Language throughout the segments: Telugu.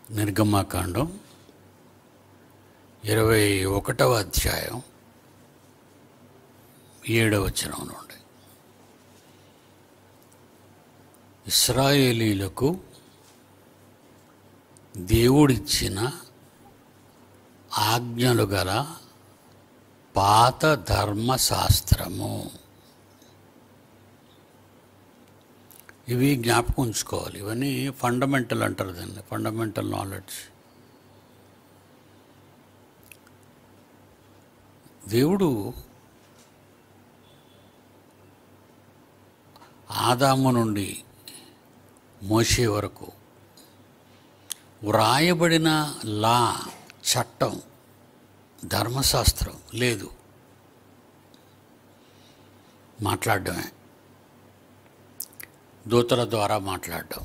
నిర్గమాకాండం ఇరవై ఒకటవ అధ్యాయం ఏడవ వచనం నుండి ఇస్రాయేలీలకు దేవుడిచ్చిన ఆజ్ఞలు గల పాత ధర్మశాస్త్రము ఇవి జ్ఞాపకం ఉంచుకోవాలి ఇవన్నీ ఫండమెంటల్ అంటారు దాన్ని ఫండమెంటల్ నాలెడ్జ్ దేవుడు ఆదాము నుండి మోసే వరకు వ్రాయబడిన లా చట్టం ధర్మశాస్త్రం లేదు మాట్లాడడమే దూతల ద్వారా మాట్లాడడం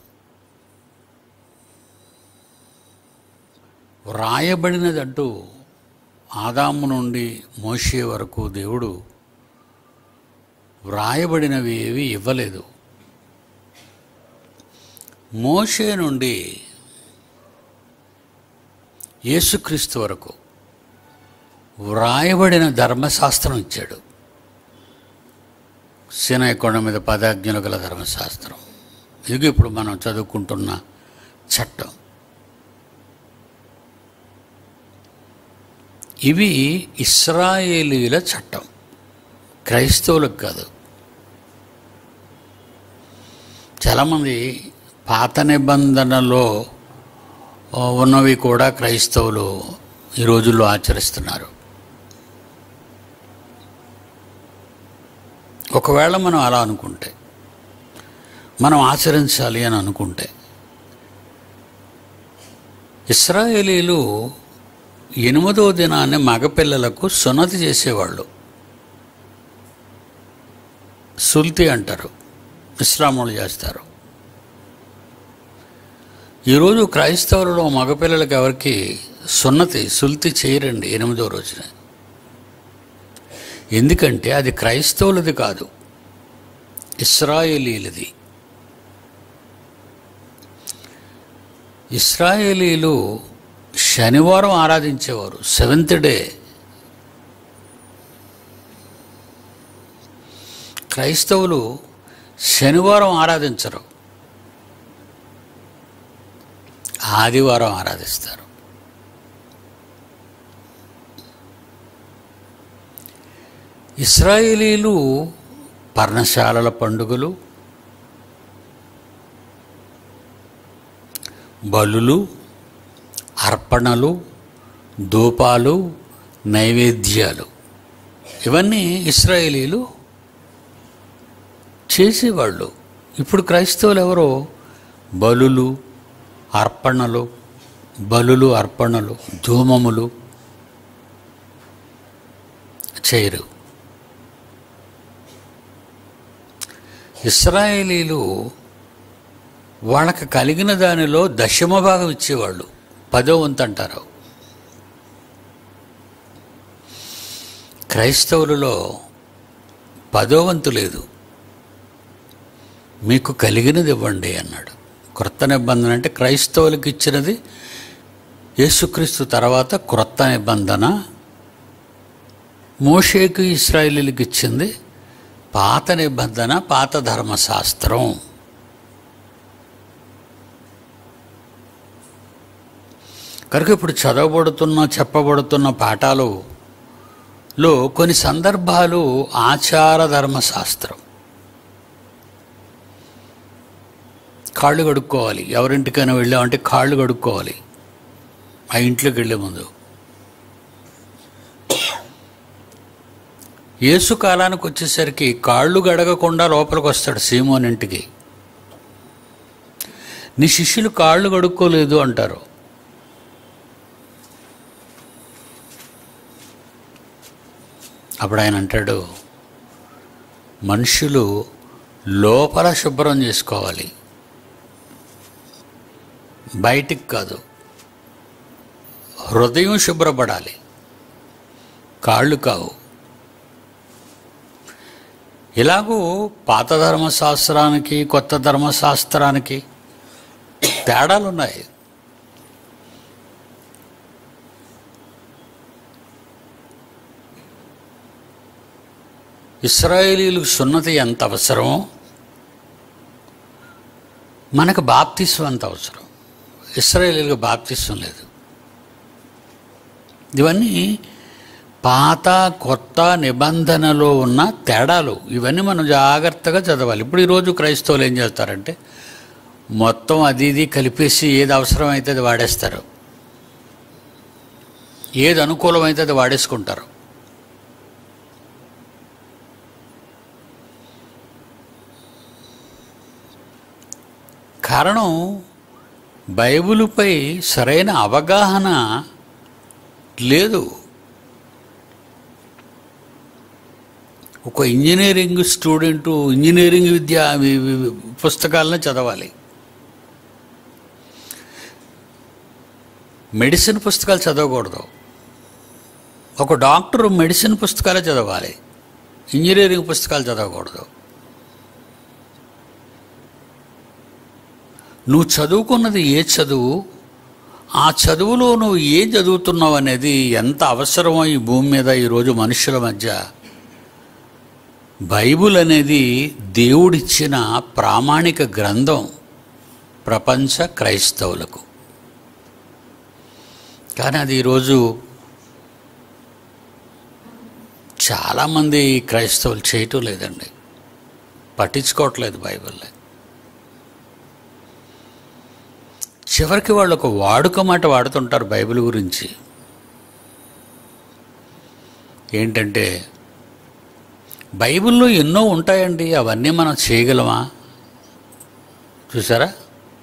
వ్రాయబడినదంటూ ఆదాము నుండి మోసే వరకు దేవుడు వ్రాయబడినవి ఏవి ఇవ్వలేదు మోషే నుండి యేసుక్రీస్తు వరకు వ్రాయబడిన ధర్మశాస్త్రం ఇచ్చాడు సినాయి కొండ మీద పదాజ్ఞలు గల ధర్మశాస్త్రం ఇది ఇప్పుడు మనం చదువుకుంటున్న చట్టం ఇవి ఇస్రాయేలీల చట్టం క్రైస్తవులకు కాదు చాలామంది పాత నిబంధనలో ఉన్నవి కూడా క్రైస్తవులు ఈ రోజుల్లో ఆచరిస్తున్నారు ఒకవేళ మనం అలా అనుకుంటే మనం ఆచరించాలి అని అనుకుంటే ఇస్రాయేలీలు ఎనిమిదో దినాన్ని మగపిల్లలకు సున్నతి చేసేవాళ్ళు సుల్తి అంటారు ఇస్లాములు చేస్తారు ఈరోజు క్రైస్తవులలో మగపిల్లలకి ఎవరికి సున్నతి సుల్తి చేయరండి ఎనిమిదో రోజున ఎందుకంటే అది క్రైస్తవులది కాదు ఇస్రాయేలీలది ఇస్రాయేలీలు శనివారం ఆరాధించేవారు సెవెంత్ డే క్రైస్తవులు శనివారం ఆరాధించరు ఆదివారం ఆరాధిస్తారు ఇస్రాయేలీలు పర్ణశాలల పండుగలు బలులు అర్పణలు ధూపాలు నైవేద్యాలు ఇవన్నీ ఇస్రాయేలీలు చేసేవాళ్ళు ఇప్పుడు క్రైస్తవులు ఎవరో బలులు అర్పణలు బలులు అర్పణలు ధూమములు చేయరు ఇస్రాయేలీలు వాళ్ళకి కలిగిన దానిలో దశమ భాగం ఇచ్చేవాళ్ళు పదో వంతు అంటారు క్రైస్తవులలో పదో వంతు లేదు మీకు కలిగినది ఇవ్వండి అన్నాడు క్రొత్త నిబంధన అంటే క్రైస్తవులకు ఇచ్చినది యేసుక్రీస్తు తర్వాత క్రొత్త నిబంధన మోషేకు ఇస్రాయేలీలకు ఇచ్చింది పాత నిబంధన పాత ధర్మశాస్త్రం కనుక ఇప్పుడు చదవబడుతున్న చెప్పబడుతున్న పాఠాలులో కొన్ని సందర్భాలు ఆచార ధర్మశాస్త్రం కాళ్ళు కడుక్కోవాలి ఎవరింటికైనా వెళ్ళామంటే కాళ్ళు కడుక్కోవాలి ఆ ఇంట్లోకి వెళ్ళే ముందు యేసు కాలానికి వచ్చేసరికి కాళ్ళు గడగకుండా లోపలికి వస్తాడు సీమోన్ ఇంటికి నీ శిష్యులు కాళ్ళు కడుక్కోలేదు అంటారు అప్పుడు ఆయన అంటాడు మనుషులు లోపల శుభ్రం చేసుకోవాలి బయటికి కాదు హృదయం శుభ్రపడాలి కాళ్ళు కావు ఇలాగూ పాత ధర్మశాస్త్రానికి కొత్త ధర్మశాస్త్రానికి తేడాలు ఉన్నాయి ఇస్రాయేలీలకు సున్నతి ఎంత అవసరమో మనకు బాప్తిస్వం అంత అవసరం ఇస్రాయేలీలకు బాప్తిస్వం లేదు ఇవన్నీ పాత కొత్త నిబంధనలో ఉన్న తేడాలు ఇవన్నీ మనం జాగ్రత్తగా చదవాలి ఇప్పుడు ఈరోజు క్రైస్తవులు ఏం చేస్తారంటే మొత్తం అది ఇది కలిపేసి ఏది అవసరమైతే అది వాడేస్తారు ఏది అనుకూలమైతే అది వాడేసుకుంటారు కారణం బైబిలుపై సరైన అవగాహన లేదు ఒక ఇంజనీరింగ్ స్టూడెంట్ ఇంజనీరింగ్ విద్య వి- వి- పుస్తకాలను చదవాలి మెడిసిన్ పుస్తకాలు చదవకూడదు ఒక డాక్టర్ మెడిసిన్ పుస్తకాలే చదవాలి ఇంజనీరింగ్ పుస్తకాలు చదవకూడదు నువ్వు చదువుకున్నది ఏ చదువు ఆ చదువులో నువ్వు ఏం చదువుతున్నావు అనేది ఎంత అవసరమో ఈ భూమి మీద ఈరోజు మనుషుల మధ్య బైబుల్ అనేది దేవుడిచ్చిన ప్రామాణిక గ్రంథం ప్రపంచ క్రైస్తవులకు కానీ అది ఈరోజు చాలామంది క్రైస్తవులు చేయటం లేదండి పట్టించుకోవట్లేదు బైబిల్ని చివరికి వాళ్ళు ఒక వాడుక మాట వాడుతుంటారు బైబిల్ గురించి ఏంటంటే బైబిల్లో ఎన్నో ఉంటాయండి అవన్నీ మనం చేయగలమా చూసారా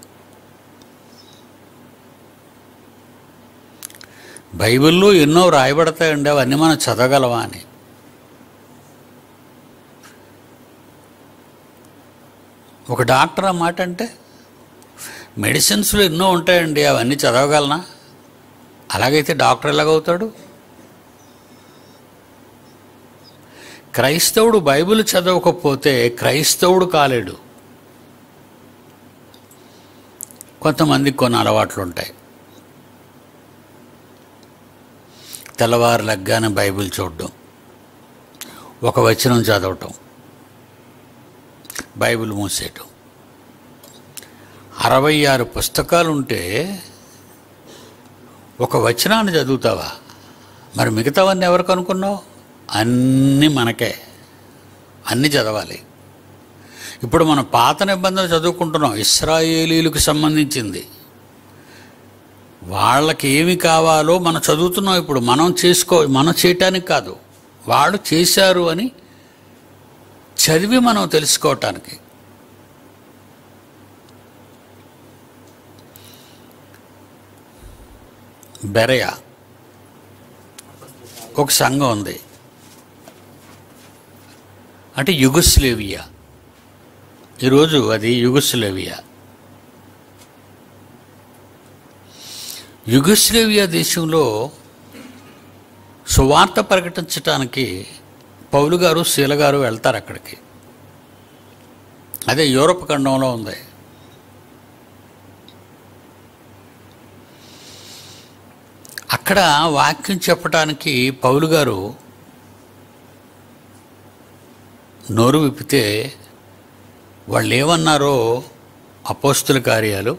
బైబిల్లో ఎన్నో రాయబడతాయండి అవన్నీ మనం చదవగలమా అని ఒక డాక్టర్ ఆ మాట అంటే మెడిసిన్స్లో ఎన్నో ఉంటాయండి అవన్నీ చదవగలనా అలాగైతే డాక్టర్ ఎలాగవుతాడు క్రైస్తవుడు బైబిల్ చదవకపోతే క్రైస్తవుడు కాలేడు కొంతమందికి కొన్ని అలవాట్లు ఉంటాయి తెల్లవారు లగ్గానే బైబిల్ చూడడం ఒక వచనం చదవటం బైబిల్ మూసేయటం అరవై ఆరు పుస్తకాలు ఉంటే ఒక వచనాన్ని చదువుతావా మరి మిగతావన్నీ ఎవరికి అనుకున్నావు అన్నీ మనకే అన్నీ చదవాలి ఇప్పుడు మనం పాత నిబంధనలు చదువుకుంటున్నాం ఇస్రాయేలీలకు సంబంధించింది వాళ్ళకి ఏమి కావాలో మనం చదువుతున్నాం ఇప్పుడు మనం చేసుకో మనం చేయటానికి కాదు వాళ్ళు చేశారు అని చదివి మనం తెలుసుకోవటానికి బెరయ ఒక సంఘం ఉంది అంటే యుగస్లేవియా ఈరోజు అది యుగస్లేవియా యుగస్లేవియా దేశంలో సువార్త ప్రకటించటానికి పౌలు గారు శీల గారు వెళ్తారు అక్కడికి అదే యూరప్ ఖండంలో ఉంది అక్కడ వాక్యం చెప్పడానికి పౌలు గారు నోరు విప్పితే వాళ్ళు ఏమన్నారో అపోస్తుల కార్యాలు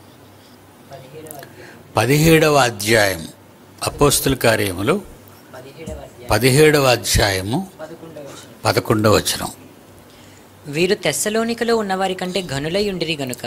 పదిహేడవ అధ్యాయం అపోస్తుల కార్యములు పదిహేడవ అధ్యాయం పదిహేడవ అధ్యాయము పదకొండవ వచనం. పదకొండవ వచనం వీరు తెస్సలోనికలో ఉన్నవారి కంటే ఘనులై ఉండిరి గనుక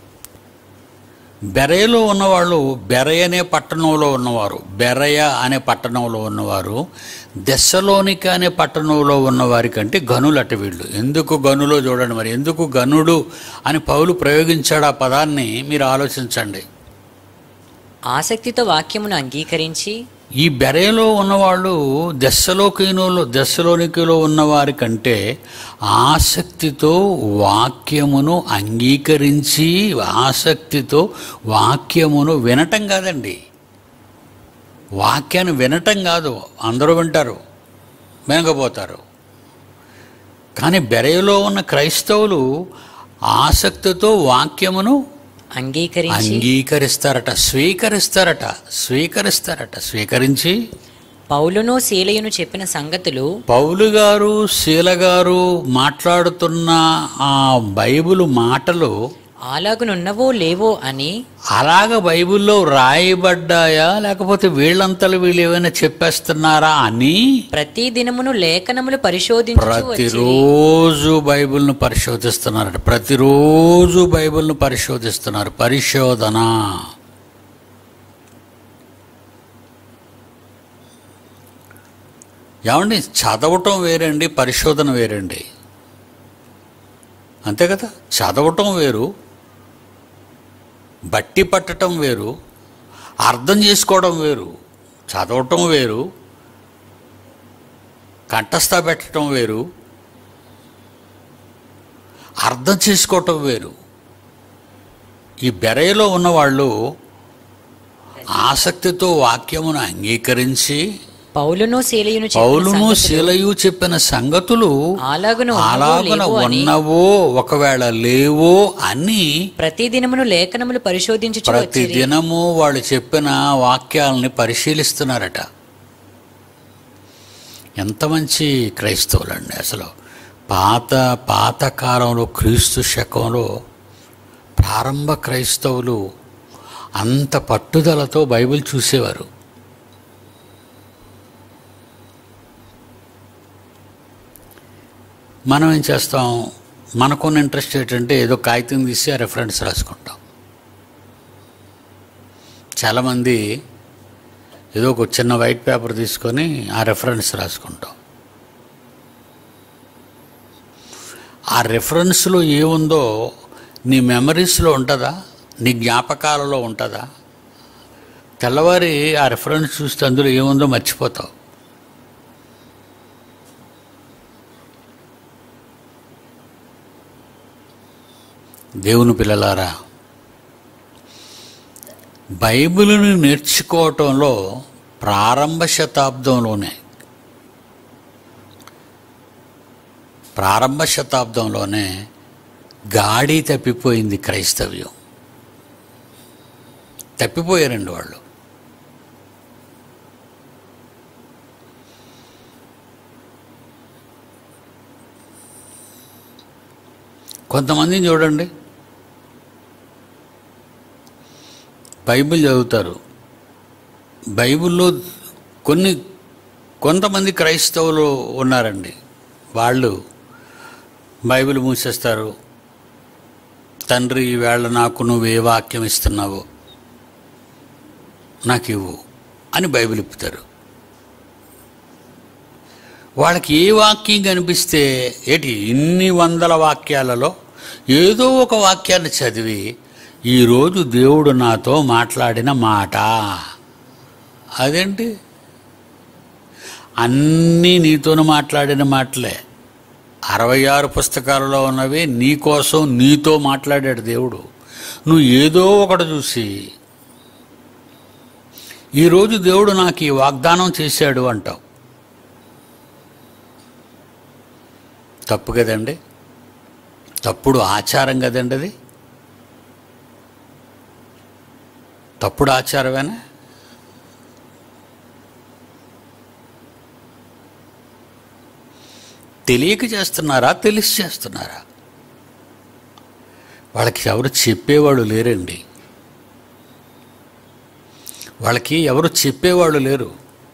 బెరయలో ఉన్నవాళ్ళు బెరయ అనే పట్టణంలో ఉన్నవారు బెరయ అనే పట్టణంలో ఉన్నవారు దెస్సలోనిక అనే పట్టణంలో ఉన్నవారి కంటే గనులట వీళ్ళు ఎందుకు గనులో చూడండి మరి ఎందుకు గనుడు అని పౌలు ప్రయోగించాడు ఆ పదాన్ని మీరు ఆలోచించండి ఆసక్తితో వాక్యమును అంగీకరించి ఈ బెరయలో ఉన్నవాళ్ళు దశలోకినులో దశలోనికిలో ఉన్నవారి కంటే ఆసక్తితో వాక్యమును అంగీకరించి ఆసక్తితో వాక్యమును వినటం కాదండి వాక్యాన్ని వినటం కాదు అందరూ వింటారు వినకపోతారు కానీ బెరయలో ఉన్న క్రైస్తవులు ఆసక్తితో వాక్యమును అంగీకరించి అంగీకరిస్తారట స్వీకరిస్తారట స్వీకరిస్తారట స్వీకరించి పౌలును శీలయును చెప్పిన సంగతులు పౌలు గారు శీల గారు మాట్లాడుతున్న ఆ బైబిల్ మాటలు అలాగునున్నవో లేవో అని అలాగ బైబిల్లో రాయబడ్డాయా లేకపోతే వీళ్ళంతలు వీళ్ళు ఏమైనా చెప్పేస్తున్నారా అని ప్రతి దినమును లేఖనములు పరిశోధించు ప్రతిరోజు బైబిల్ను పరిశోధిస్తున్నారట ప్రతిరోజు బైబిల్ను పరిశోధిస్తున్నారు పరిశోధన ఏమండి చదవటం వేరండి పరిశోధన వేరండి అంతే కదా చదవటం వేరు బట్టి పట్టటం వేరు అర్థం చేసుకోవడం వేరు చదవటం వేరు కంఠస్థ పెట్టడం వేరు అర్థం చేసుకోవటం వేరు ఈ బెరయలో ఉన్నవాళ్ళు ఆసక్తితో వాక్యమును అంగీకరించి పౌలును శీలయును చెప్పిన పౌలును సంగతులు శీలయు చెప్పిన సంగతులు అలాగున ఉన్నవో అలాగున లేవో అని ఉన్నవో ఒకవేళ లేవో అని ప్రతి దినమును లేఖనములు పరిశోధించు ప్రతి దినము వాళ్ళు చెప్పిన వాక్యాలని పరిశీలిస్తున్నారట ఎంత మంచి క్రైస్తవులండి అసలు పాత పాత కాలంలో క్రీస్తు శకంలో ప్రారంభ క్రైస్తవులు అంత పట్టుదలతో బైబిల్ చూసేవారు మనం ఏం చేస్తాం మనకున్న ఇంట్రెస్ట్ ఏంటంటే ఏదో కాగితం తీసి ఆ రెఫరెన్స్ రాసుకుంటాం చాలామంది ఏదో ఒక చిన్న వైట్ పేపర్ తీసుకొని ఆ రెఫరెన్స్ రాసుకుంటాం ఆ రెఫరెన్స్లో ఏముందో నీ మెమరీస్లో ఉంటుందా నీ జ్ఞాపకాలలో ఉంటుందా తెల్లవారి ఆ రెఫరెన్స్ చూస్తే అందులో ఏముందో మర్చిపోతావు దేవుని పిల్లలారా బైబిల్ని నేర్చుకోవటంలో ప్రారంభ శతాబ్దంలోనే ప్రారంభ శతాబ్దంలోనే గాడి తప్పిపోయింది క్రైస్తవ్యం తప్పిపోయారండి వాళ్ళు కొంతమందిని చూడండి బైబిల్ చదువుతారు బైబిల్లో కొన్ని కొంతమంది క్రైస్తవులు ఉన్నారండి వాళ్ళు బైబిల్ మూసేస్తారు తండ్రి ఈవేళ నాకు నువ్వు ఏ వాక్యం ఇస్తున్నావో నాకు ఇవ్వు అని బైబిల్ ఇప్పుతారు వాళ్ళకి ఏ వాక్యం కనిపిస్తే ఏంటి ఇన్ని వందల వాక్యాలలో ఏదో ఒక వాక్యాన్ని చదివి ఈరోజు దేవుడు నాతో మాట్లాడిన మాట అదేంటి అన్నీ నీతోనే మాట్లాడిన మాటలే అరవై ఆరు పుస్తకాలలో ఉన్నవి నీ కోసం నీతో మాట్లాడాడు దేవుడు నువ్వు ఏదో ఒకటి చూసి ఈరోజు దేవుడు నాకు ఈ వాగ్దానం చేశాడు అంటావు తప్పు కదండి తప్పుడు ఆచారం కదండి అది తప్పుడు ఆచారమేనా తెలియక చేస్తున్నారా తెలిసి చేస్తున్నారా వాళ్ళకి ఎవరు చెప్పేవాళ్ళు లేరండి వాళ్ళకి ఎవరు చెప్పేవాళ్ళు లేరు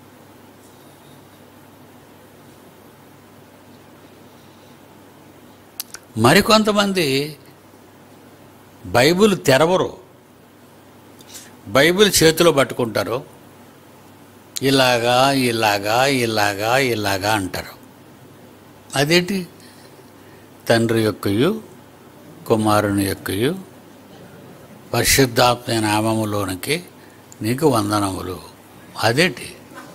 మరికొంతమంది బైబిల్ తెరవరు బైబిల్ చేతిలో పట్టుకుంటారు ఇలాగా ఇలాగా ఇలాగా ఇలాగా అంటారు అదేంటి తండ్రి యొక్కయు కుమారుని యొక్కయు పరిశుద్ధాత్మ నామములోనికి నీకు వందనములు అదేంటి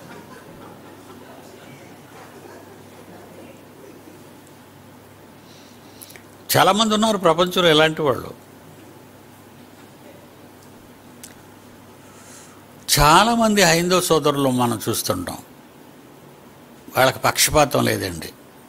చాలామంది ఉన్నారు ప్రపంచంలో ఇలాంటి వాళ్ళు చాలామంది హైందవ సోదరులు మనం చూస్తుంటాం వాళ్ళకి పక్షపాతం లేదండి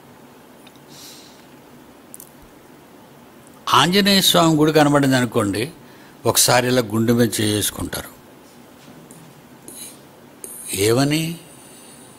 ఆంజనేయ స్వామి గుడి కనబడింది అనుకోండి ఒకసారి ఇలా గుండె మీద చేసుకుంటారు ఏమని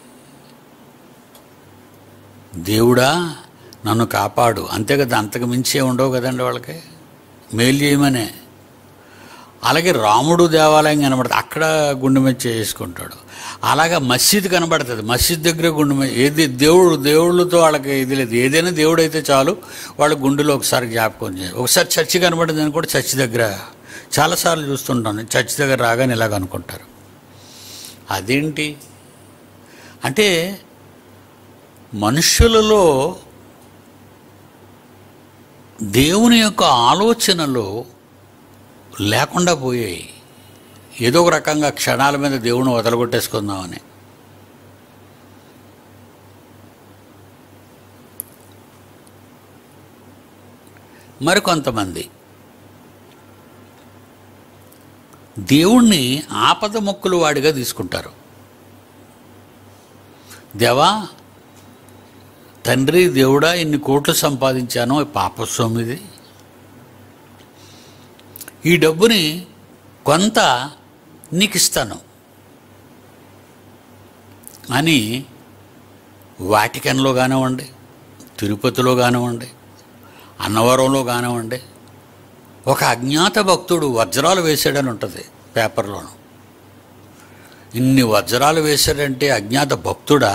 దేవుడా నన్ను కాపాడు అంతే కదా అంతకు మించే ఉండవు కదండి వాళ్ళకి మేలు చేయమనే అలాగే రాముడు దేవాలయం కనబడుతుంది అక్కడ గుండె మీద చేసుకుంటాడు అలాగా మసీద్ కనబడుతుంది మసీద్ దగ్గర గుండె మీద ఏది దేవుడు దేవుళ్ళతో వాళ్ళకి ఇది లేదు ఏదైనా దేవుడు అయితే చాలు వాళ్ళ గుండెలో ఒకసారి జ్ఞాపకం చేయాలి ఒకసారి చర్చి కనబడింది అని కూడా చర్చి దగ్గర చాలాసార్లు చూస్తుంటాను చర్చి దగ్గర రాగానే ఇలాగ అనుకుంటారు అదేంటి అంటే మనుషులలో దేవుని యొక్క ఆలోచనలు లేకుండా పోయాయి ఏదో ఒక రకంగా క్షణాల మీద దేవుని వదలగొట్టేసుకుందామని మరికొంతమంది దేవుణ్ణి ఆపద మొక్కులు వాడిగా తీసుకుంటారు దేవా తండ్రి దేవుడా ఇన్ని కోట్లు సంపాదించాను పాపస్వామిది ఈ డబ్బుని కొంత నీకు ఇస్తాను అని వాటికన్లో కానివ్వండి తిరుపతిలో కానివ్వండి అన్నవరంలో కానివ్వండి ఒక అజ్ఞాత భక్తుడు వజ్రాలు వేసాడని ఉంటుంది పేపర్లోను ఇన్ని వజ్రాలు వేశాడంటే అజ్ఞాత భక్తుడా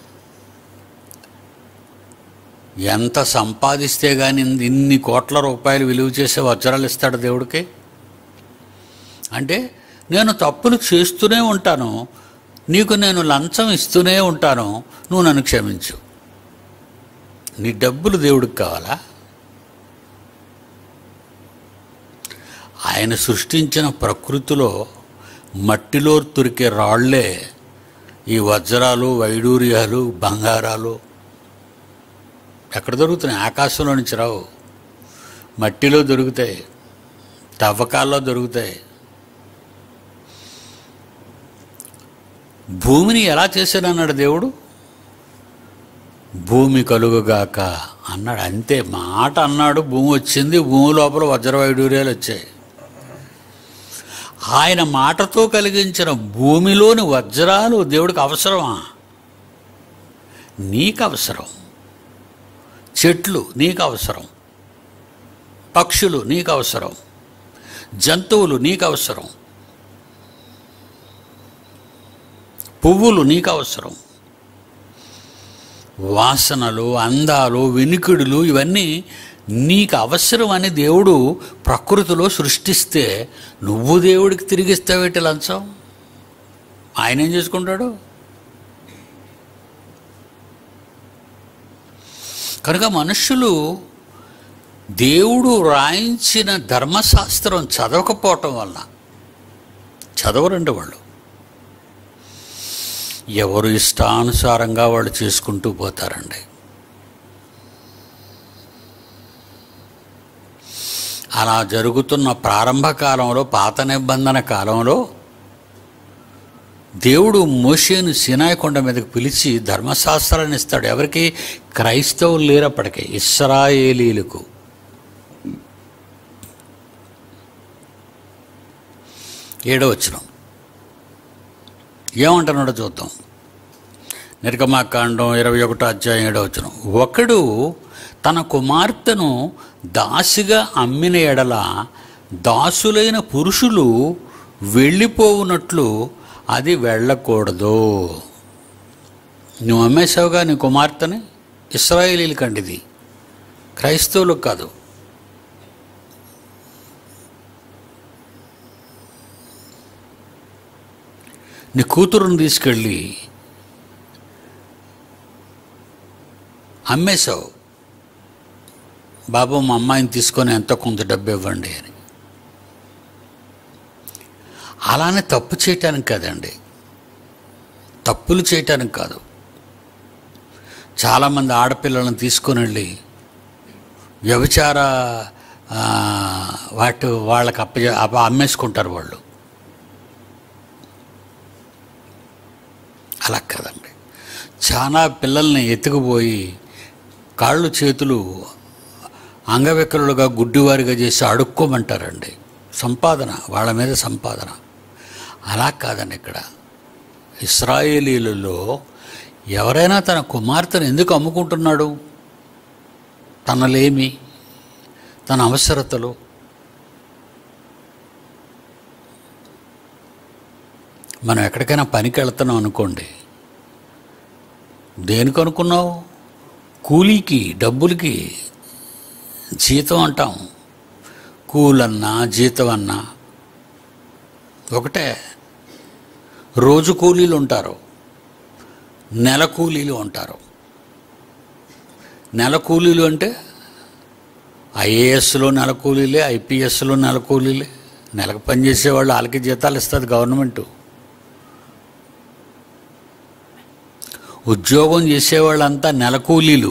ఎంత సంపాదిస్తే కానీ ఇన్ని కోట్ల రూపాయలు విలువ చేసే వజ్రాలు ఇస్తాడు దేవుడికి అంటే నేను తప్పులు చేస్తూనే ఉంటాను నీకు నేను లంచం ఇస్తూనే ఉంటాను నువ్వు నన్ను క్షమించు నీ డబ్బులు దేవుడికి కావాలా ఆయన సృష్టించిన ప్రకృతిలో మట్టిలో తురికే రాళ్లే ఈ వజ్రాలు వైడూర్యాలు బంగారాలు ఎక్కడ దొరుకుతున్నాయి ఆకాశంలో నుంచి రావు మట్టిలో దొరుకుతాయి తవ్వకాల్లో దొరుకుతాయి భూమిని ఎలా చేశాడన్నాడు దేవుడు భూమి కలుగుగాక అన్నాడు అంతే మాట అన్నాడు భూమి వచ్చింది భూమి లోపల వజ్రవైడూర్యాలు వచ్చాయి ఆయన మాటతో కలిగించిన భూమిలోని వజ్రాలు దేవుడికి అవసరమా నీకు అవసరం చెట్లు నీకు అవసరం పక్షులు నీకు అవసరం జంతువులు నీకు అవసరం పువ్వులు నీకు అవసరం వాసనలు అందాలు వెనుకిడులు ఇవన్నీ నీకు అవసరం అని దేవుడు ప్రకృతిలో సృష్టిస్తే నువ్వు దేవుడికి తిరిగిస్తావేటి లంచం ఆయన ఏం చేసుకుంటాడు కనుక మనుషులు దేవుడు రాయించిన ధర్మశాస్త్రం చదవకపోవటం వలన చదవరండి వాళ్ళు ఎవరు ఇష్టానుసారంగా వాళ్ళు చేసుకుంటూ పోతారండి అలా జరుగుతున్న ప్రారంభ కాలంలో పాత నిబంధన కాలంలో దేవుడు మోషేను సినాయి కొండ మీదకి పిలిచి ధర్మశాస్త్రాన్ని ఇస్తాడు ఎవరికి క్రైస్తవులు లేరప్పటికే ఇస్రాయేలీలకు ఏడో వచ్చిన ఏమంటున్నాడో చూద్దాం నిర్గమాకాండం ఇరవై ఒకటో అధ్యాయం ఏడో వచ్చిన ఒకడు తన కుమార్తెను దాసిగా అమ్మిన ఎడల దాసులైన పురుషులు వెళ్ళిపోవునట్లు అది వెళ్ళకూడదు నువ్వు అమ్మేశావుగా నీ కుమార్తెని ఇస్రాయేలీలకండి ఇది క్రైస్తవులకు కాదు నీ కూతురుని తీసుకెళ్ళి అమ్మేశావు బాబు మా అమ్మాయిని తీసుకొని ఎంతో కొంత డబ్బు ఇవ్వండి అని అలానే తప్పు చేయటానికి కాదండి తప్పులు చేయటానికి కాదు చాలామంది ఆడపిల్లలను తీసుకొని వెళ్ళి వ్యభిచార ఆ, వాటి వాళ్ళకి అప్ప అప్ప అమ్మేసుకుంటారు వాళ్ళు అలా కదండి చాలా పిల్లల్ని ఎత్తుకుపోయి కాళ్ళు చేతులు అంగవికలుగా గుడ్డివారిగా చేసి అడుక్కోమంటారండి సంపాదన వాళ్ళ మీద సంపాదన అలా కాదండి ఇక్కడ ఇస్రాయేలీలలో ఎవరైనా తన కుమార్తెను ఎందుకు అమ్ముకుంటున్నాడు తనలేమి తన అవసరతలు మనం ఎక్కడికైనా పనికి వెళ్తున్నాం అనుకోండి దేనికి అనుకున్నావు కూలీకి డబ్బులకి జీతం అంటాం కూలన్నా జీతం అన్నా ఒకటే రోజు కూలీలు ఉంటారు నెల కూలీలు ఉంటారు నెల కూలీలు అంటే ఐఏఎస్లో నెల కూలీలే ఐపీఎస్లో నెల కూలీలే నెలకు పనిచేసేవాళ్ళు వాళ్ళకి జీతాలు ఇస్తుంది గవర్నమెంట్ ఉద్యోగం చేసేవాళ్ళంతా నెల కూలీలు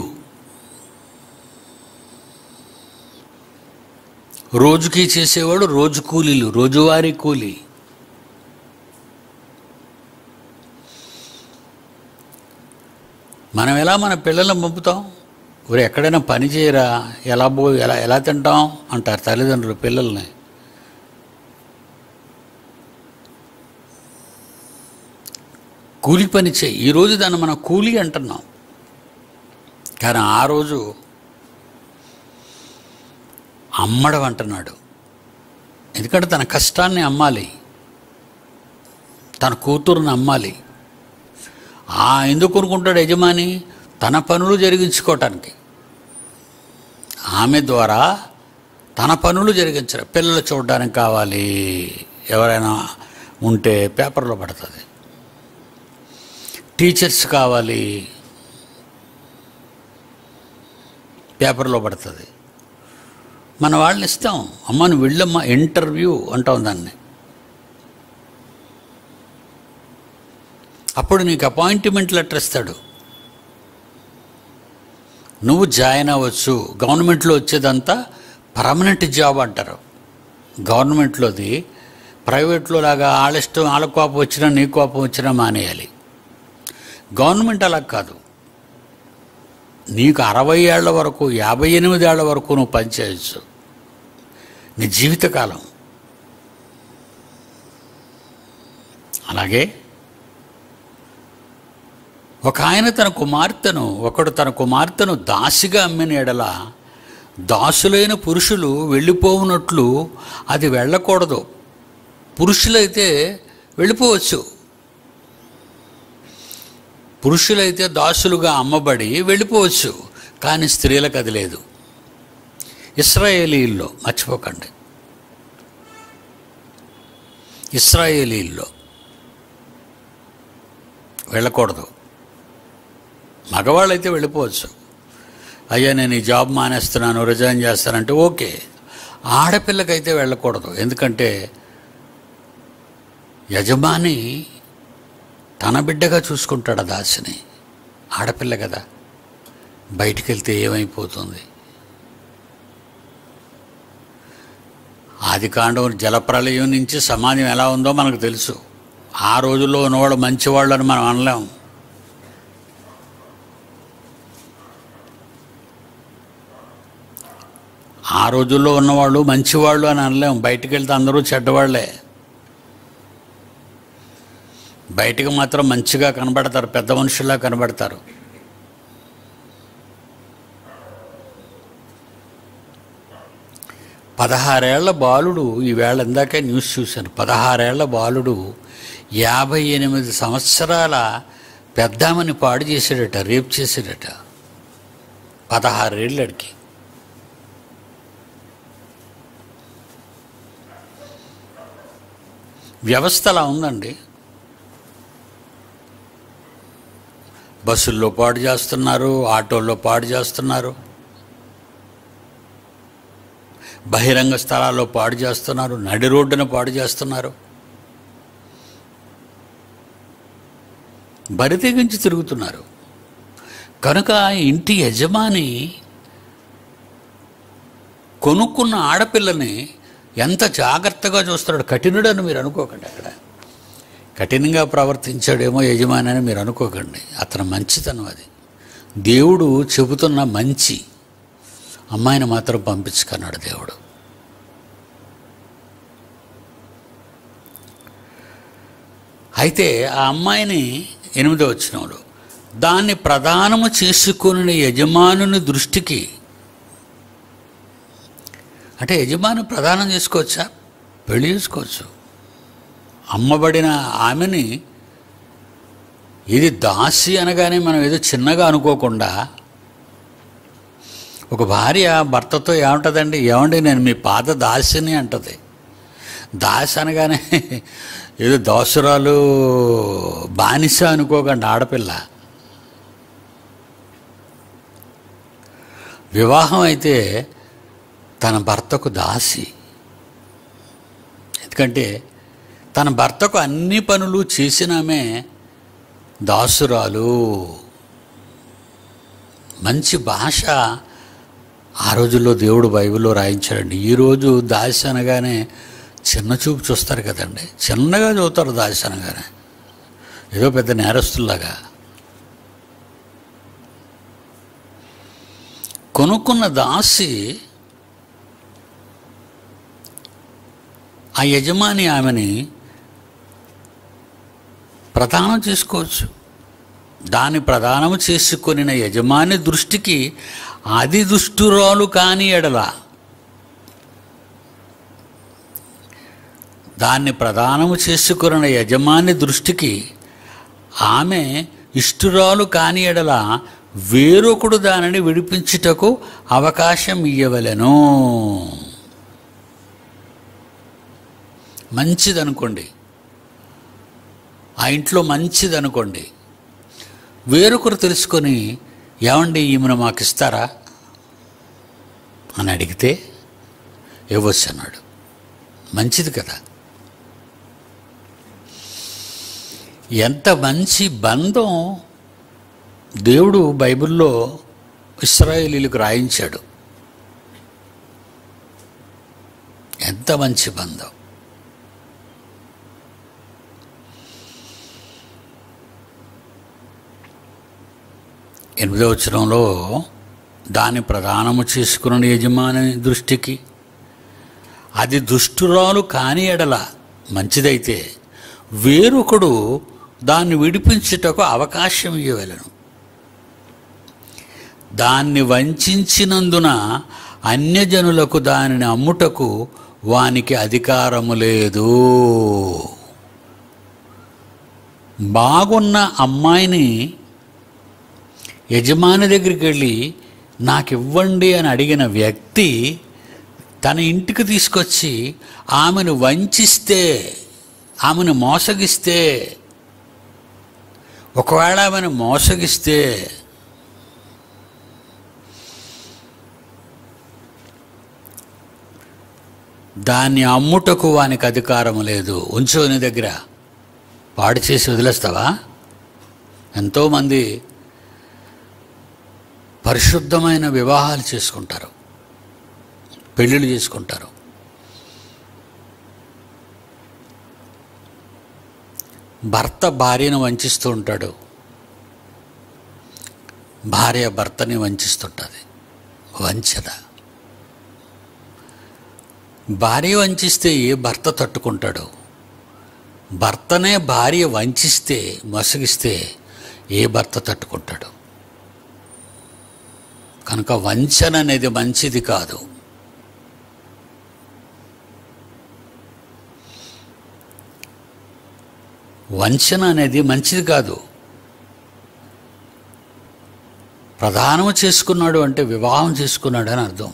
రోజుకి చేసేవాడు రోజు కూలీలు రోజువారీ కూలీ మనం ఎలా మన పిల్లల్ని పంపుతాం ఊరు ఎక్కడైనా పని చేయరా ఎలా పో ఎలా ఎలా తింటాం అంటారు తల్లిదండ్రులు పిల్లల్ని కూలి పని చేయి ఈరోజు దాన్ని మనం కూలి అంటున్నాం కానీ ఆ రోజు అమ్మడం అంటున్నాడు ఎందుకంటే తన కష్టాన్ని అమ్మాలి తన కూతురుని అమ్మాలి ఆ ఎందుకు కొనుక్కుంటాడు యజమాని తన పనులు జరిగించుకోవటానికి ఆమె ద్వారా తన పనులు జరిగించరు పిల్లలు చూడడానికి కావాలి ఎవరైనా ఉంటే పేపర్లో పడుతుంది టీచర్స్ కావాలి పేపర్లో పడుతుంది మన వాళ్ళని ఇస్తాం అమ్మ నువ్వు వెళ్ళమ్మా ఇంటర్వ్యూ అంటాం దాన్ని అప్పుడు నీకు అపాయింట్మెంట్ లెటర్ ఇస్తాడు నువ్వు జాయిన్ అవ్వచ్చు గవర్నమెంట్లో వచ్చేదంతా పర్మనెంట్ జాబ్ అంటారు గవర్నమెంట్లోది ప్రైవేట్లో లాగా వాళ్ళ ఇష్టం వాళ్ళ కోపం వచ్చినా నీ కోపం వచ్చినా మానేయాలి గవర్నమెంట్ అలా కాదు నీకు అరవై ఏళ్ల వరకు యాభై ఎనిమిది ఏళ్ల వరకు నువ్వు పనిచేయచ్చు నీ జీవితకాలం అలాగే ఒక ఆయన తన కుమార్తెను ఒకడు తన కుమార్తెను దాసిగా అమ్మిన ఎడల దాసులైన పురుషులు వెళ్ళిపోవునట్లు అది వెళ్ళకూడదు పురుషులైతే వెళ్ళిపోవచ్చు పురుషులైతే దాసులుగా అమ్మబడి వెళ్ళిపోవచ్చు కానీ స్త్రీలకు అది లేదు ఇస్రాయేలీల్లో మర్చిపోకండి ఇస్రాయేలీల్లో వెళ్ళకూడదు మగవాళ్ళైతే వెళ్ళిపోవచ్చు అయ్యా నేను ఈ జాబ్ మానేస్తున్నాను రిజైన్ చేస్తానంటే ఓకే ఆడపిల్లకైతే వెళ్ళకూడదు ఎందుకంటే యజమాని తన బిడ్డగా చూసుకుంటాడు ఆ దాసిని ఆడపిల్ల కదా బయటికి వెళ్తే ఏమైపోతుంది ఆది కాండం జలప్రలయం నుంచి సమాజం ఎలా ఉందో మనకు తెలుసు ఆ రోజుల్లో ఉన్నవాళ్ళు మంచివాళ్ళు అని మనం అనలేం ఆ రోజుల్లో ఉన్నవాళ్ళు మంచివాళ్ళు అని అనలేం బయటికి వెళ్తే అందరూ చెడ్డవాళ్లే బయటికి మాత్రం మంచిగా కనబడతారు పెద్ద మనుషుల్లా కనబడతారు పదహారేళ్ల బాలుడు ఈవేళ ఇందాకే న్యూస్ చూశాను పదహారేళ్ల బాలుడు యాభై ఎనిమిది సంవత్సరాల పెద్దామని పాడు చేశాడట రేప్ చేశాడట పదహారేళ్ళడికి వ్యవస్థ అలా ఉందండి బస్సుల్లో పాడు చేస్తున్నారు ఆటోల్లో పాడు చేస్తున్నారు బహిరంగ స్థలాల్లో పాడు చేస్తున్నారు నడి రోడ్డున పాడు చేస్తున్నారు బరి తెగించి తిరుగుతున్నారు కనుక ఇంటి యజమాని కొనుక్కున్న ఆడపిల్లని ఎంత జాగ్రత్తగా చూస్తాడు కఠినుడని మీరు అనుకోకండి అక్కడ కఠినంగా ప్రవర్తించాడేమో యజమాని అని మీరు అనుకోకండి అతను మంచితనం అది దేవుడు చెబుతున్న మంచి అమ్మాయిని మాత్రం పంపించుకున్నాడు దేవుడు అయితే ఆ అమ్మాయిని ఎనిమిదో వచ్చినప్పుడు దాన్ని ప్రదానము చేసుకుని యజమానుని దృష్టికి అంటే యజమాని ప్రదానం చేసుకోవచ్చా పెళ్లి చేసుకోవచ్చు అమ్మబడిన ఆమెని ఇది దాసి అనగానే మనం ఏదో చిన్నగా అనుకోకుండా ఒక భార్య భర్తతో ఏముంటుందండి ఏమండి నేను మీ పాద దాసిని అంటది దాసి అనగానే ఏదో దోసరాలు బానిస అనుకోకండి ఆడపిల్ల వివాహం అయితే తన భర్తకు దాసి ఎందుకంటే తన భర్తకు అన్ని పనులు చేసినామే దాసురాలు మంచి భాష ఆ రోజుల్లో దేవుడు బైబిల్లో రాయించాడండి ఈరోజు దాసి అనగానే చిన్న చూపు చూస్తారు కదండి చిన్నగా చూస్తారు దాసి అనగానే ఏదో పెద్ద నేరస్తుల్లాగా కొనుక్కున్న దాసి ఆ యజమాని ఆమెని ప్రదానం చేసుకోవచ్చు దాని ప్రదానము చేసుకొనిన యజమాని దృష్టికి అది దుష్టురాలు కాని ఎడల దాన్ని ప్రదానము చేసుకున్న యజమాని దృష్టికి ఆమె ఇష్టురాలు కాని ఎడల వేరొకడు దానిని విడిపించుటకు అవకాశం ఇయ్యవలెను మంచిదనుకోండి ఆ ఇంట్లో మంచిదనుకోండి వేరొకరు తెలుసుకొని ఏమండి ఈమెను మాకు ఇస్తారా అని అడిగితే ఇవ్వచ్చు అన్నాడు మంచిది కదా ఎంత మంచి బంధం దేవుడు బైబిల్లో ఇస్రాయేలీలకు రాయించాడు ఎంత మంచి బంధం ఎనిమిదవ వచనంలో దాని ప్రధానము చేసుకున్న యజమాని దృష్టికి అది దుష్టురాలు కాని ఎడల మంచిదైతే వేరొకడు దాన్ని విడిపించుటకు అవకాశం ఇవ్వవలను దాన్ని వంచినందున అన్యజనులకు దానిని అమ్ముటకు వానికి అధికారము లేదు బాగున్న అమ్మాయిని యజమాని దగ్గరికి వెళ్ళి నాకు ఇవ్వండి అని అడిగిన వ్యక్తి తన ఇంటికి తీసుకొచ్చి ఆమెను వంచిస్తే ఆమెను మోసగిస్తే ఒకవేళ ఆమెను మోసగిస్తే దాన్ని అమ్ముటకు వానికి అధికారం లేదు ఉంచు నీ దగ్గర పాడు చేసి వదిలేస్తావా ఎంతోమంది పరిశుద్ధమైన వివాహాలు చేసుకుంటారు పెళ్ళిళ్ళు చేసుకుంటారు భర్త భార్యను వంచిస్తూ ఉంటాడు భార్య భర్తని వంచిస్తుంటుంది వంచద భార్య వంచిస్తే ఏ భర్త తట్టుకుంటాడు భర్తనే భార్య వంచిస్తే మసగిస్తే ఏ భర్త తట్టుకుంటాడు కనుక వంచన అనేది మంచిది కాదు వంచన అనేది మంచిది కాదు ప్రధానము చేసుకున్నాడు అంటే వివాహం చేసుకున్నాడు అని అర్థం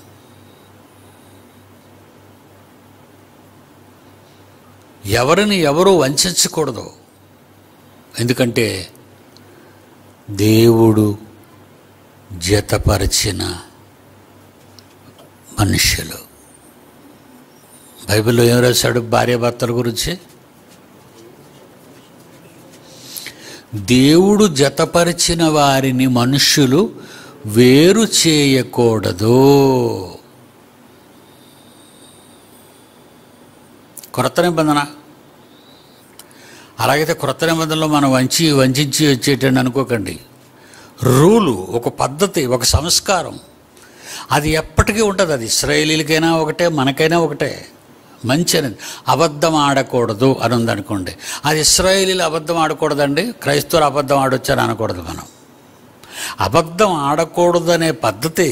ఎవరిని ఎవరు వంచకూడదు ఎందుకంటే దేవుడు జతపరిచిన మనుష్యులు బైబిల్లో ఏం రాశాడు భార్యాభర్తల గురించి దేవుడు జతపరిచిన వారిని మనుష్యులు వేరు చేయకూడదు కొత్త నిబంధన అలాగైతే క్రొత్త నిబంధనలో మనం వంచి వంచి వచ్చేటండి అనుకోకండి రూలు ఒక పద్ధతి ఒక సంస్కారం అది ఎప్పటికీ ఉంటుంది అది ఇస్రాయేలీలకైనా ఒకటే మనకైనా ఒకటే మంచి అనేది అబద్ధం ఆడకూడదు అని ఉందనుకోండి అది ఇస్రాయేలీలు అబద్ధం ఆడకూడదండి క్రైస్తవులు అబద్ధం ఆడొచ్చని అనకూడదు మనం అబద్ధం ఆడకూడదనే పద్ధతి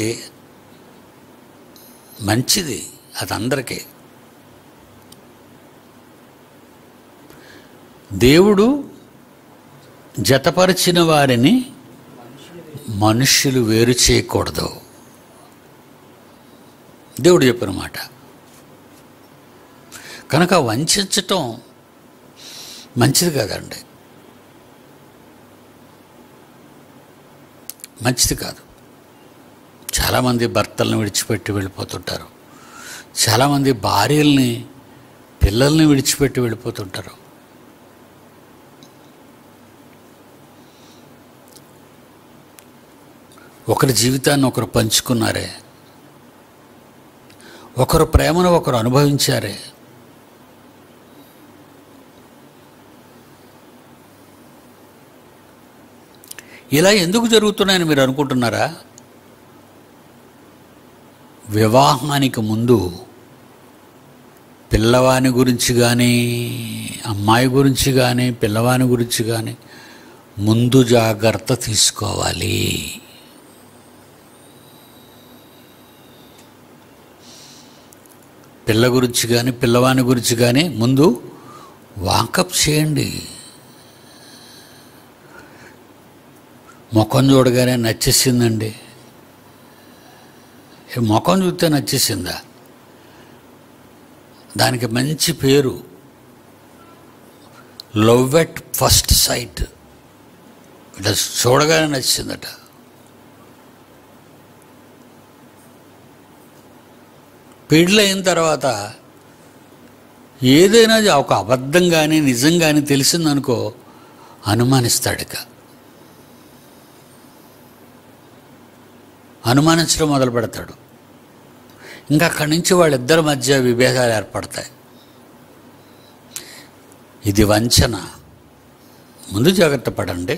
మంచిది అది అందరికీ దేవుడు జతపరిచిన వారిని మనుష్యులు వేరు చేయకూడదు దేవుడు చెప్పిన మాట కనుక వంచటం మంచిది కాదండి మంచిది కాదు చాలామంది భర్తలను విడిచిపెట్టి వెళ్ళిపోతుంటారు చాలామంది భార్యల్ని పిల్లల్ని విడిచిపెట్టి వెళ్ళిపోతుంటారు ఒకరి జీవితాన్ని ఒకరు పంచుకున్నారే ఒకరు ప్రేమను ఒకరు అనుభవించారే ఇలా ఎందుకు జరుగుతున్నాయని మీరు అనుకుంటున్నారా వివాహానికి ముందు పిల్లవాని గురించి కానీ అమ్మాయి గురించి కానీ పిల్లవాని గురించి కానీ ముందు జాగ్రత్త తీసుకోవాలి పిల్ల గురించి కానీ పిల్లవాని గురించి కానీ ముందు వాకప్ చేయండి ముఖం చూడగానే నచ్చేసిందండి ఏ ముఖం చూస్తే నచ్చేసిందా దానికి మంచి పేరు లవ్ ఎట్ ఫస్ట్ సైట్ ఇట్లా చూడగానే నచ్చిందట పెళ్ళైన తర్వాత ఏదైనా ఒక అబద్ధం కానీ నిజం కానీ తెలిసిందనుకో అనుమానిస్తాడు ఇక అనుమానించడం మొదలు పెడతాడు ఇంకా అక్కడి నుంచి వాళ్ళిద్దరి మధ్య విభేదాలు ఏర్పడతాయి ఇది వంచన ముందు జాగ్రత్త పడండి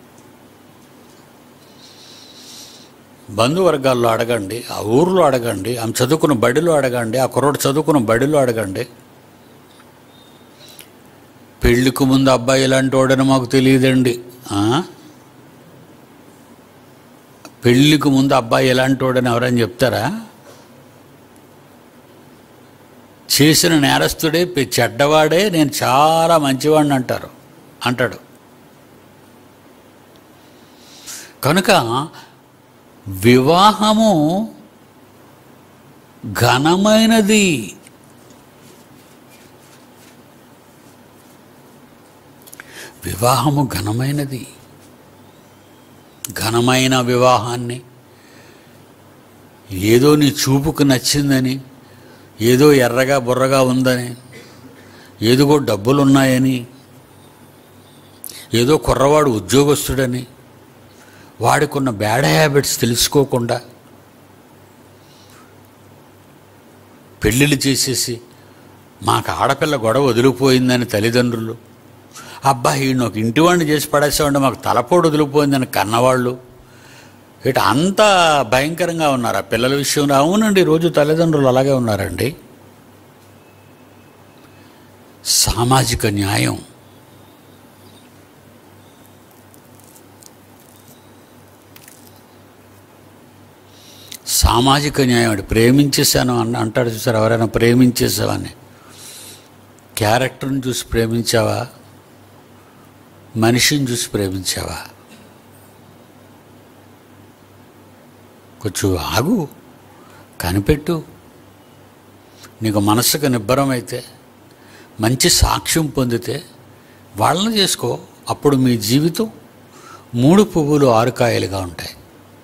బంధువర్గాల్లో అడగండి ఆ ఊర్లో అడగండి ఆమె చదువుకున్న బడిలో అడగండి ఆ కుర్రోడు చదువుకున్న బడిలో అడగండి పెళ్ళికి ముందు అబ్బాయి ఇలాంటి వాడని మాకు తెలియదండి ఆ? పెళ్ళికి ముందు అబ్బాయి ఎలాంటి వాడని ఎవరైనా చెప్తారా చేసిన నేరస్తుడే పె- చెడ్డవాడే నేను చాలా మంచివాడిని అంటారు అంటాడు కనుక వివాహము ఘనమైనది వివాహము ఘనమైనది ఘనమైన వివాహాన్ని ఏదో నీ చూపుకు నచ్చిందని ఏదో ఎర్రగా బుర్రగా ఉందని ఏదో డబ్బులున్నాయని ఏదో కుర్రవాడు ఉద్యోగస్తుడని వాడికున్న బ్యాడ్ హ్యాబిట్స్ తెలుసుకోకుండా పెళ్ళిళ్ళు చేసేసి మాకు ఆడపిల్ల గొడవ వదిలిపోయిందని తల్లిదండ్రులు అబ్బా ఈయన ఒక ఇంటివాడిని చేసి పడేసామంటే మాకు తలపోటు వదిలిపోయిందని కన్నవాళ్ళు ఇట అంత భయంకరంగా ఉన్నారు ఆ పిల్లల విషయంలో అవునండి రోజు తల్లిదండ్రులు అలాగే ఉన్నారండి సామాజిక న్యాయం సామాజిక న్యాయం అంటే ప్రేమించేశాను అన్న అంటాడు చూసారు ఎవరైనా ప్రేమించేసావని క్యారెక్టర్ని చూసి ప్రేమించావా మనిషిని చూసి ప్రేమించావా కొంచెం ఆగు కనిపెట్టు నీకు మనసుకు నిబ్బరం అయితే మంచి సాక్ష్యం పొందితే వాళ్ళని చేసుకో అప్పుడు మీ జీవితం మూడు పువ్వులు ఆరు కాయలుగా ఉంటాయి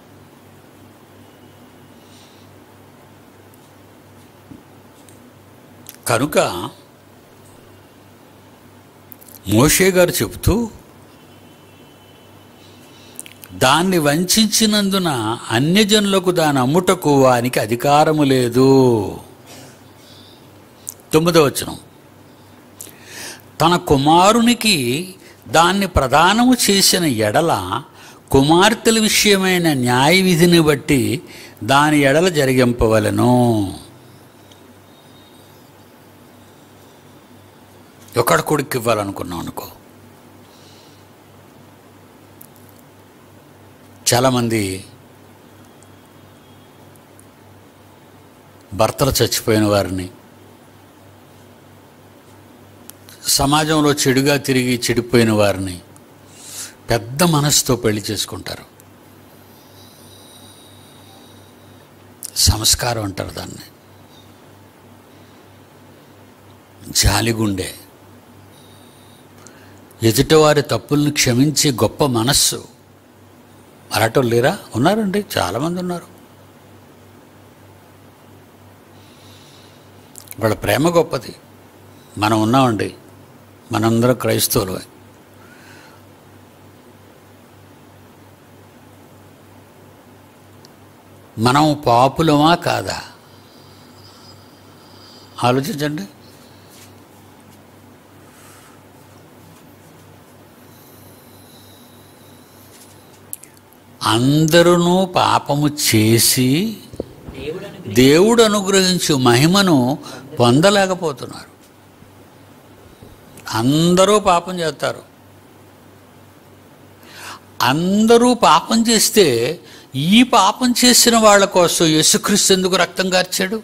కనుక మోషే గారు చెబుతూ దాన్ని వంచినందున అన్యజనులకు దాని అమ్ముటకు వానికి అధికారము లేదు తొమ్మిదో వచనం తన కుమారునికి దాన్ని ప్రదానము చేసిన ఎడల కుమార్తెల విషయమైన న్యాయ విధిని బట్టి దాని ఎడల జరిగింపవలను ఒకడు కొడుకు ఇవ్వాలనుకున్నాం అనుకో చాలామంది భర్తలు చచ్చిపోయిన వారిని సమాజంలో చెడుగా తిరిగి చెడిపోయిన వారిని పెద్ద మనసుతో పెళ్లి చేసుకుంటారు సంస్కారం అంటారు దాన్ని జాలిగుండె ఎదుటివారి తప్పుల్ని క్షమించే గొప్ప మనస్సు అలాంటి లేరా ఉన్నారండి చాలామంది ఉన్నారు వాళ్ళ ప్రేమ గొప్పది మనం ఉన్నామండి మనందరం క్రైస్తవులు మనం పాపులమా కాదా ఆలోచించండి అందరూ పాపము చేసి దేవుడు దేవుడు అనుగ్రహించు మహిమను పొందలేకపోతున్నారు అందరూ పాపం చేస్తారు అందరూ పాపం చేస్తే ఈ పాపం చేసిన వాళ్ళ కోసం యేసుక్రీస్తు ఎందుకు రక్తం కార్చాడు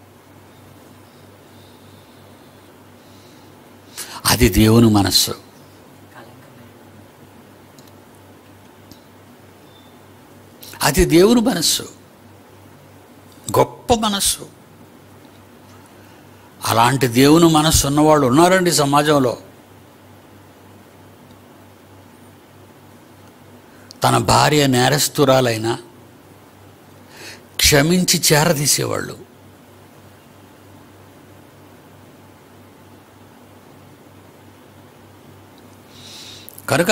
అది దేవుని మనస్సు అది దేవుని మనస్సు గొప్ప మనస్సు అలాంటి దేవుని మనస్సు ఉన్నవాళ్ళు ఉన్నారండి సమాజంలో తన భార్య నేరస్తురాలైనా క్షమించి చేరదీసేవాళ్ళు కనుక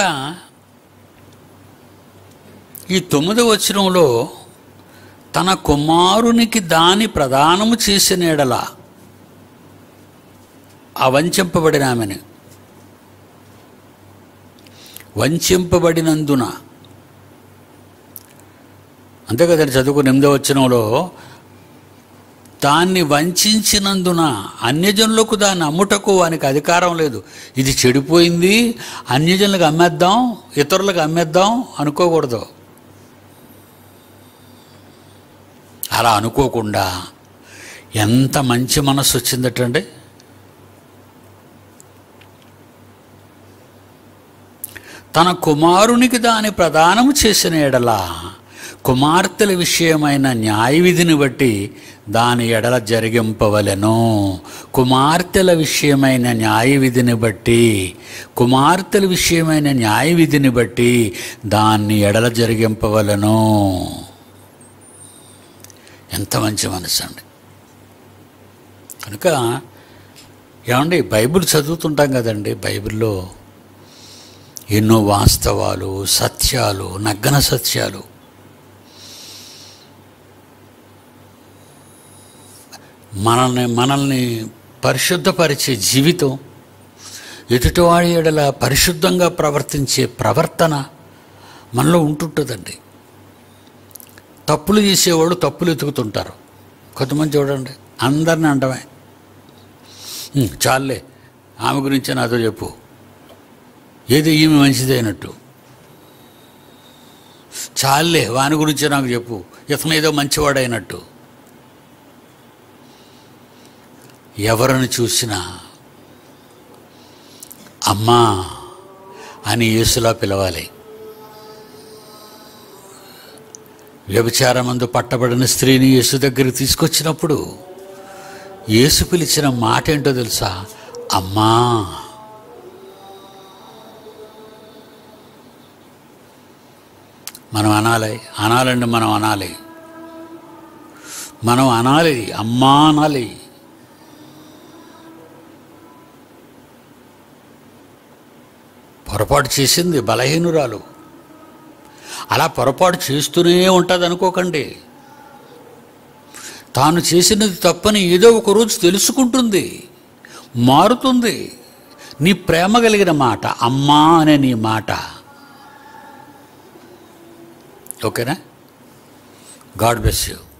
ఈ తొమ్మిదవ వచనంలో తన కుమారునికి దాని ప్రదానము చేసిన ఎడల ఆ వంచింపబడిన ఆమెను వంచింపబడినందున అంతే కదండి చదువుకుని ఎనిమిదవ వచనంలో దాన్ని వంచినందున అన్యజనులకు దాన్ని అమ్ముటకు వానికి అధికారం లేదు ఇది చెడిపోయింది అన్యజనులకు అమ్మేద్దాం ఇతరులకు అమ్మేద్దాం అనుకోకూడదు అలా అనుకోకుండా ఎంత మంచి మనస్సు వచ్చిందటండి తన కుమారునికి దాని ప్రదానము చేసిన ఎడల కుమార్తెల విషయమైన న్యాయ విధిని బట్టి దాని ఎడల జరిగింపవలెను కుమార్తెల విషయమైన న్యాయ విధిని బట్టి కుమార్తెల విషయమైన న్యాయ విధిని బట్టి దాన్ని ఎడల జరిగింపవలెను ఎంత మంచి మనసు అండి కనుక ఏమండి బైబిల్ చదువుతుంటాం కదండి బైబిల్లో ఎన్నో వాస్తవాలు సత్యాలు నగ్గన సత్యాలు మనల్ని మనల్ని పరిశుద్ధపరిచే జీవితం ఎదుటివాడి ఎడల పరిశుద్ధంగా ప్రవర్తించే ప్రవర్తన మనలో ఉంటుంటుందండి తప్పులు చేసేవాళ్ళు తప్పులు ఎతుకుతుంటారు కొంతమంది చూడండి అందరిని అంటమే "ఉమ్, చాలులే ఆమె గురించి నాతో చెప్పు ఏది ఈమె మంచిదైనట్టు చాలులే వాని గురించి నాకు చెప్పు ఇతను ఏదో మంచివాడైనట్టు ఎవరిని చూసినా అమ్మా అని యేసులా పిలవాలి వ్యభిచారమందు పట్టబడిన స్త్రీని యేసు దగ్గరికి తీసుకొచ్చినప్పుడు యేసు పిలిచిన మాట ఏంటో తెలుసా అమ్మా మనం అనాలి అనాలండి మనం అనాలి మనం అనాలి అమ్మా అనాలి పొరపాటు చేసింది బలహీనురాలు అలా పొరపాటు చేస్తూనే ఉంటుంది అనుకోకండి తాను చేసినది తప్పని ఏదో ఒక రోజు తెలుసుకుంటుంది మారుతుంది నీ ప్రేమ కలిగిన మాట అమ్మా అనే నీ మాట ఓకేనా గాడ్ బ్లెస్ యూ